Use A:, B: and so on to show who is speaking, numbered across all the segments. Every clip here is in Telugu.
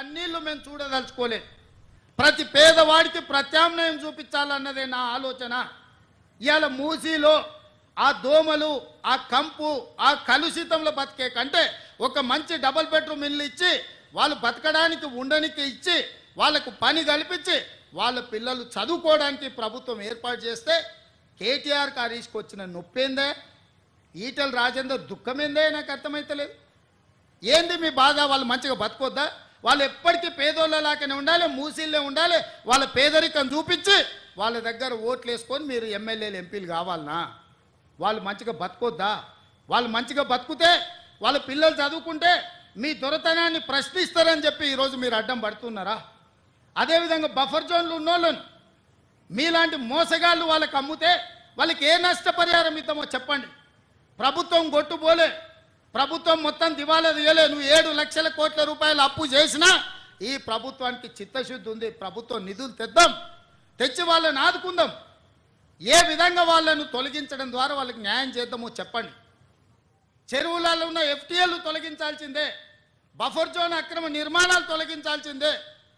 A: కన్నీళ్లు మేము చూడదలుచుకోలేదు ప్రతి పేదవాడికి ప్రత్యామ్నాయం చూపించాలన్నదే నా ఆలోచన ఇవాళ మూసీలో ఆ దోమలు ఆ కంపు ఆ కలుషితంలో బతికే కంటే ఒక మంచి డబుల్ బెడ్రూమ్ ఇల్లు ఇచ్చి వాళ్ళు బతకడానికి ఉండనికి ఇచ్చి వాళ్ళకు పని కల్పించి వాళ్ళ పిల్లలు చదువుకోవడానికి ప్రభుత్వం ఏర్పాటు చేస్తే కేటీఆర్ హరీష్కి వచ్చిన నొప్పేందే ఈటల రాజేందర్ దుఃఖమేందే నాకు అర్థమైతలేదు ఏంది మీ బాధ వాళ్ళు మంచిగా బతుకొద్దా వాళ్ళు ఎప్పటికీ పేదోళ్ళలాగానే ఉండాలి మూసీళ్ళే ఉండాలి వాళ్ళ పేదరికం చూపించి వాళ్ళ దగ్గర ఓట్లు వేసుకొని మీరు ఎమ్మెల్యేలు ఎంపీలు కావాలనా వాళ్ళు మంచిగా బతుకొద్దా వాళ్ళు మంచిగా బతుకుతే వాళ్ళ పిల్లలు చదువుకుంటే మీ దొరతనాన్ని ప్రశ్నిస్తారని చెప్పి ఈరోజు మీరు అడ్డం పడుతున్నారా అదేవిధంగా బఫర్ జోన్లు ఉన్నోళ్ళను మీలాంటి మోసగాళ్ళు వాళ్ళకి అమ్ముతే వాళ్ళకి ఏ నష్టపరిహారం ఇద్దామో చెప్పండి ప్రభుత్వం కొట్టుపోలే ప్రభుత్వం మొత్తం దివాలా తీయలే నువ్వు ఏడు లక్షల కోట్ల రూపాయలు అప్పు చేసినా ఈ ప్రభుత్వానికి చిత్తశుద్ధి ఉంది ప్రభుత్వం నిధులు తెద్దాం తెచ్చి వాళ్ళని ఆదుకుందాం ఏ విధంగా వాళ్ళను తొలగించడం ద్వారా వాళ్ళకి న్యాయం చేద్దామో చెప్పండి చెరువులలో ఉన్న ఎఫ్టీఎల్ తొలగించాల్సిందే బఫర్ జోన్ అక్రమ నిర్మాణాలు తొలగించాల్సిందే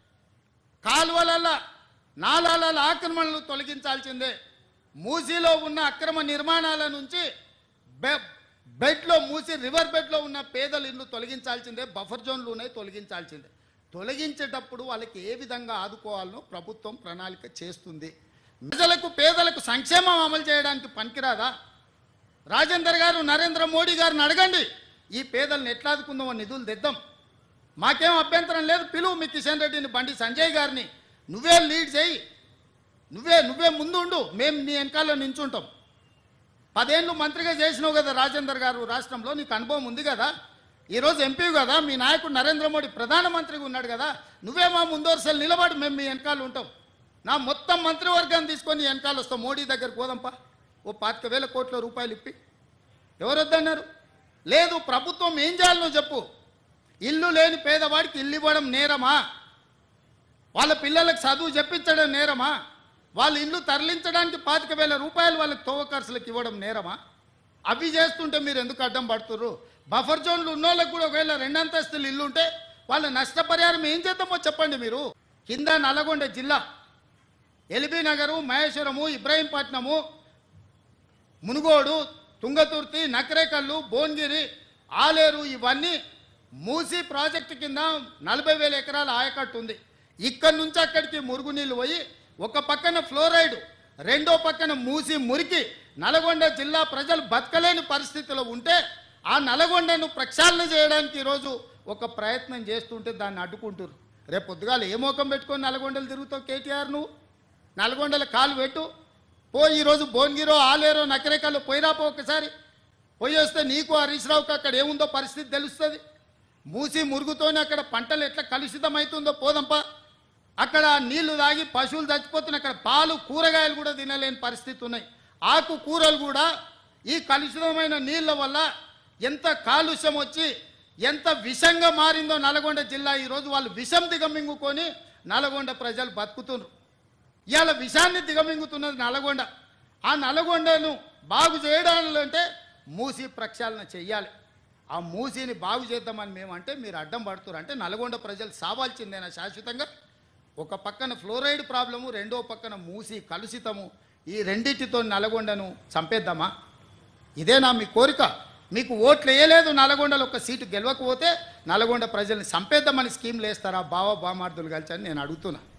A: కాలువల నాలాల ఆక్రమణలు తొలగించాల్సిందే మూసీలో ఉన్న అక్రమ నిర్మాణాల నుంచి బె- బెడ్లో మూసి రివర్ బెడ్లో ఉన్న పేదల ఇల్లు తొలగించాల్సిందే బఫర్ జోన్లు ఉన్నాయి తొలగించాల్సిందే తొలగించేటప్పుడు వాళ్ళకి ఏ విధంగా ఆదుకోవాలనో ప్రభుత్వం ప్రణాళిక చేస్తుంది ప్రజలకు పేదలకు సంక్షేమం అమలు చేయడానికి పనికిరాదా రాజేందర్ గారు నరేంద్ర మోడీ గారిని అడగండి ఈ పేదలను ఎట్లా ఆదుకుందామో నిధులు తెద్దాం మాకేం అభ్యంతరం లేదు పిలువు మీ కిషన్ రెడ్డిని బండి సంజయ్ గారిని నువ్వే లీడ్ చేయి నువ్వే నువ్వే ముందు ఉండు మేము నీ వెనకాల నించుంటాం పదేళ్ళు మంత్రిగా చేసినావు కదా రాజేందర్ గారు రాష్ట్రంలో నీకు అనుభవం ఉంది కదా ఈరోజు ఎంపీ కదా మీ నాయకుడు నరేంద్ర మోడీ ప్రధానమంత్రిగా ఉన్నాడు కదా నువ్వే మా ముందు వరుసలు నిలబడి మేము మీ వెనకాల ఉంటాం నా మొత్తం మంత్రివర్గాన్ని తీసుకొని నీ వెనకాల వస్తాం మోడీ దగ్గరికి పోదాంపా ఓ పాతిక వేల కోట్ల రూపాయలు ఇప్పి ఎవరు వద్దన్నారు లేదు ప్రభుత్వం ఏం చేయాలనో చెప్పు ఇల్లు లేని పేదవాడికి ఇల్లు ఇవ్వడం నేరమా వాళ్ళ పిల్లలకు చదువు చెప్పించడం నేరమా వాళ్ళ ఇల్లు తరలించడానికి పాతిక వేల రూపాయలు వాళ్ళకి తోవ ఖర్చులకు ఇవ్వడం నేరమా అవి చేస్తుంటే మీరు ఎందుకు అడ్డం పడుతుర్రు బఫర్ జోన్లు ఉన్నోళ్ళకి కూడా ఒకవేళ రెండంతస్తులు ఇల్లు ఉంటే వాళ్ళ నష్టపరిహారం ఏం చేద్దామో చెప్పండి మీరు కింద నల్లగొండ జిల్లా ఎల్బీ నగరు మహేశ్వరము ఇబ్రాహీంపట్నము మునుగోడు తుంగతుర్తి నకరేకల్లు భువనగిరి ఆలేరు ఇవన్నీ మూసి ప్రాజెక్టు కింద నలభై వేల ఎకరాల ఆయకట్టు ఉంది ఇక్కడి నుంచి అక్కడికి మురుగునీళ్ళు పోయి ఒక పక్కన ఫ్లోరైడ్ రెండో పక్కన మూసి మురికి నల్గొండ జిల్లా ప్రజలు బతకలేని పరిస్థితిలో ఉంటే ఆ నల్గొండను ప్రక్షాళన చేయడానికి ఈరోజు ఒక ప్రయత్నం చేస్తుంటే దాన్ని అడ్డుకుంటారు రేపు పొద్దుగాల ఏ మోకం పెట్టుకొని నల్గొండలు తిరుగుతావు కేటీఆర్ నువ్వు నల్గొండల కాలు పెట్టు పో ఈరోజు భువనగిరో ఆలేరో నకరేకల్లో పోయిరాపో ఒకసారి పోయి వస్తే నీకు హరీష్ రావుకి అక్కడ ఏముందో పరిస్థితి తెలుస్తుంది మూసి మురుగుతోనే అక్కడ పంటలు ఎట్లా కలుషితం అవుతుందో పోదంపా అక్కడ నీళ్లు తాగి పశువులు చచ్చిపోతున్నాయి అక్కడ పాలు కూరగాయలు కూడా తినలేని పరిస్థితి ఉన్నాయి ఆకు కూరలు కూడా ఈ కలుషితమైన నీళ్ళ వల్ల ఎంత కాలుష్యం వచ్చి ఎంత విషంగా మారిందో నల్గొండ జిల్లా ఈరోజు వాళ్ళు విషం దిగమింగుకొని నల్గొండ ప్రజలు బతుకుతున్నారు ఇవాళ విషాన్ని దిగమింగుతున్నది నల్గొండ ఆ నల్గొండను బాగు చేయడాలంటే మూసి ప్రక్షాళన చెయ్యాలి ఆ మూసిని బాగు చేద్దామని మేము అంటే మీరు అడ్డం పడుతున్నారు అంటే నల్గొండ ప్రజలు సావాల్సిందేనా శాశ్వతంగా ఒక పక్కన ఫ్లోరైడ్ ప్రాబ్లము రెండో పక్కన మూసి కలుషితము ఈ రెండింటితో నల్గొండను చంపేద్దామా ఇదేనా మీ కోరిక మీకు ఓట్లు వేయలేదు నల్గొండలో ఒక సీటు గెలవకపోతే నల్గొండ ప్రజల్ని చంపేద్దామని స్కీమ్లు వేస్తారా బావ బామార్దులు కలిసి అని నేను అడుగుతున్నా